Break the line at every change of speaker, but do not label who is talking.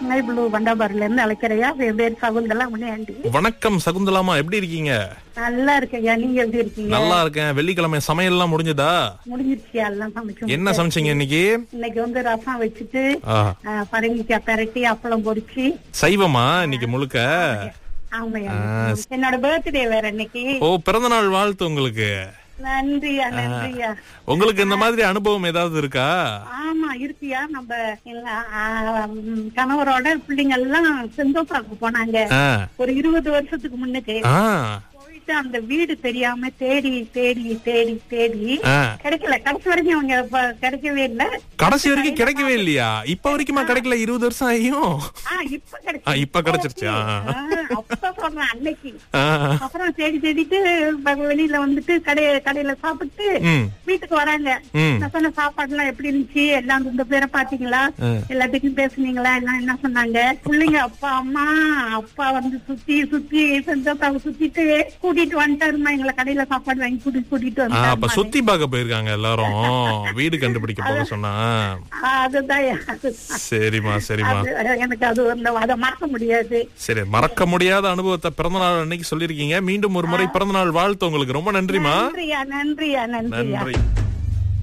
ஸ்னை blue பண்டாபாரில இருந்து அழைக்கிறையா என் பேர் சகுந்தலா முனியாண்டி
வணக்கம் சகுந்தலாமா எப்படி இருக்கீங்க
நல்லா இருக்கேயா நீங்க எப்படி இருக்கீங்க
நல்லா இருக்கேன் வெள்ளிக்கிழமை சமையல் எல்லாம் முடிஞ்சதா
முடிஞ்சிருச்சியா எல்லாம் சமைச்சு
என்ன சமைச்சீங்க இன்னைக்கு
இன்னைக்கு வந்து ரசம் வச்சுட்டு
ஆ,
ஆ, பரங்கிக்காய் பெரட்டி அப்பளம் பொரிச்சு
சைவமா இன்னைக்கு முழுக்க
ஆமாய்யா என்னோட பர்த்டே வேற இன்னைக்கு
ஓ பிறந்த நாள் வாழ்த்து உங்களுக்கு
நன்றியா நன்றியா
உங்களுக்கு இந்த மாதிரி அனுபவம் ஏதாவது இருக்கா
ஆமா இருக்கியா நம்ம எங்க, ஆ, ம், கணவரோட பிள்ளைங்க எல்லாம் செந்தோப்பாக்கு போனாங்க
ஆ,
ஒரு இருபது வருஷத்துக்கு முன்னுக்கு
ஆ,
போயிட்டு அந்த வீடு தெரியாம தேடி தேடி தேடி தேடி
ஆ.
கிடைக்கல கடைசி வரைக்கும் அவங்க ப- கிடைக்கவே இல்ல
கடைசி வரைக்கும் கிடைக்கவே இல்லையா இப்ப வரைக்குமா கிடைக்கல இருபது வருஷம் ஆகியும்
ஆ இப்ப
ஆ,
கிடைச்சு
இப்ப கிடைச்சிருச்சு ஆ.
அப்ப சொல்றேன் அன்னைக்கு
ஆ,
அப்புறம் தேடி தேடிட்டு வ- வெளியில வந்துட்டு கடை கடையில சாப்பிட்டு
ம்,
வீட்டுக்கு வராங்க
ம்.
நான் சொன்ன சாப்பாடு எல்லாம் எப்படி இருந்துச்சு எல்லாம் இந்த பேரை பாத்தீங்களா
ஆ.
எல்லாத்துக்கும் பேசுனீங்களா எல்லாம் என்ன சொன்னாங்க பிள்ளைங்க அப்பா அம்மா அப்பா வந்து சுத்தி சுத்தி செஞ்சப்பாவை சுத்திட்டு கூட்டிட்டு வந்துட்டாருமா எங்களை கடையில சாப்பாடு வாங்கி கூட்டிட்டு கூட்டிட்டு
ஆ, அப்ப
வந்தாரு
சுத்தி பார்க்க போயிருக்காங்க எல்லாரும் வீடு கண்டுபிடிக்க போக சொன்னா
அதுதான் அதுதான்.
சரிம்மா சரிம்மா
அது எனக்கு அது வந்து அதை மறக்க முடியாது
சரி மறக்க முடியாத அனுபவத்தை பிறந்த நாள் அன்னைக்கு சொல்லிருக்கீங்க மீண்டும் ஒரு முறை பிறந்த நாள் வாழ்த்து உங்களுக்கு ரொம்ப நன்றிமா
நன்றியா நன்றியா நன்றியா
நன்றி